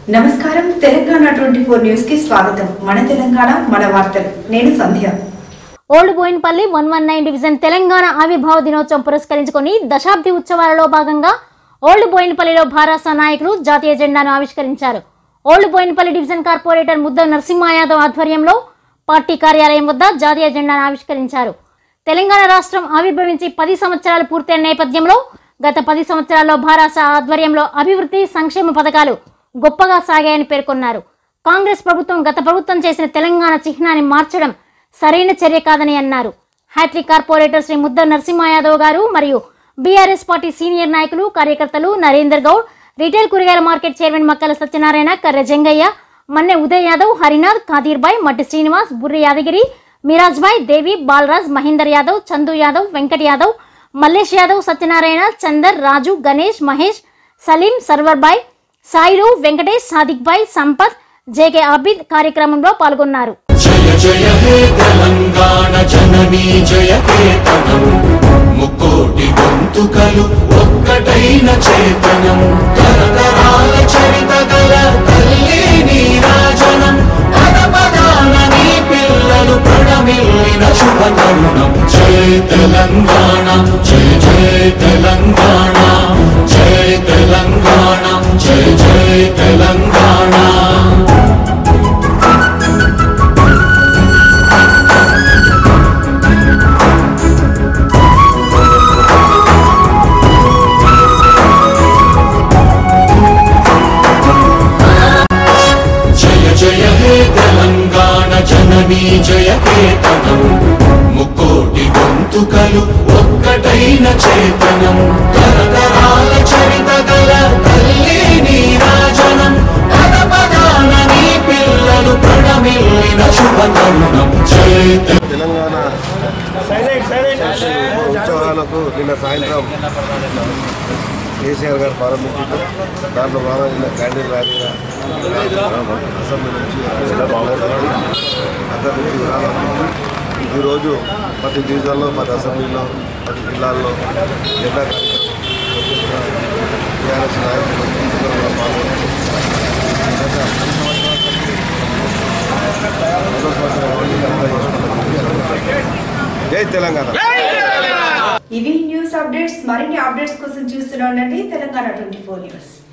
నమస్కారం Telangana twenty four news కి స్వాగతం మన తెలంగాణ మన వార్తలు నేను Sandhya old Bowenpally one one nine division Telangana ఆవిర్భావ దినోత్సవం పురస్కరించుకొని దశాబ్ది ఉత్సవాలలో భాగంగా ఓల్డ్ బోయిన్పల్లిలో భారాస నాయకులు జాతీయ జెండాను ఆవిష్కరించారు ఓల్డ్ బోయిన్పల్లి డివిజన్ కార్పొరేటర్ ముద్ద నరసింహ యాదవ్ ఆధ్వర్యంలో పార్టీ కార్యాలయం వద్ద జాతీయ జెండాను ఆవిష్కరించారు తెలంగాణ రాష్ట్రం ఆవిర్భవించి పది సంవత్సరాలు పూర్తయిన నేపథ్యంలో గత పది సంవత్సరాల్లో భారాస ఆధ్వర్యంలో అభివృద్ధి సంక్షేమ పథకాలు గొప్పగా సాగాయని పేర్కొన్నారు కాంగ్రెస్ ప్రభుత్వం గత ప్రభుత్వం చేసిన తెలంగాణ చిహ్నాన్ని మార్చడం సరైన చర్య కాదని అన్నారు హ్యాట్రిక్ కార్పొరేటర్ శ్రీ ముద్ద నరసింహ యాదవ్ గారు మరియు బీఆర్ఎస్ పార్టీ సీనియర్ నాయకులు కార్యకర్తలు నరేందర్ గౌడ్ రిటైల్ కూరగాయల market chairman Makkala Satyanarayana Karra Jangaiah Manne Uday Yadav Harinath Khadeer Bhai Matti Srinivas Burri Yadagiri Miraj Bhai Devi Balraj Mahender Yadav Chandu Yadav Venkat Yadav Mallesh Yadav Satyanarayana Chander Raju Ganesh Mahesh Saleem Sarwar Bhai Sailu Venkatesh Sadiq Bhai Sampath J K Abid కార్యక్రమంలో పాల్గొన్నారు జయ జయ హే తెలంగాణ జననీ జయ కేతనం ముక్కోటి గొంతుకలు ఒక్కటైన చేతనం తరతరాల చరిత గల తల్లి నీరాజనం పదపదాన నీ పిల్లలు ప్రణమిల్లిన శుభ తరుణం జయ తెలంగాణ జయ జయ తెలంగాణ జయ తెలంగాణ జయ జయ తెలంగాణ జయ జయ హే తెలంగాణ జననీ జయ కేతనం ముక్కోటి గొంతుకలు ఒక్కటైన చేతనం తరతరాల చరిత గల తల్లి నీరాజనం పద పదాన నీ పిల్లలు ప్రణమిల్లిన శుభ తరుణం జయ తె- తెలంగాణ ఉత్సవాలకు నిన్న సాయంత్రం కేసీఆర్ గారు ప్రారంభించారు దాంట్లో భాగంగా క్యాండిల్ ర్యాలీగా అసెంబ్లీ నుంచి అక్కడి నుంచి విరాళం. ఈరోజు ప్రతి డివిజన్లో ప్రతి అసెంబ్లీలో ప్రతి జిల్లాల్లో జెండా టీఆర్ఎస్ నాయకులు అందరూ పాల్గొన్నారు జై తెలంగాణ ఇవి న్యూస్ అప్డేట్స్ మరిన్ని అప్డేట్స్ కోసం చూస్తూనే ఉండండి తెలంగాణ ట్వంటీ ఫోర్ న్యూస్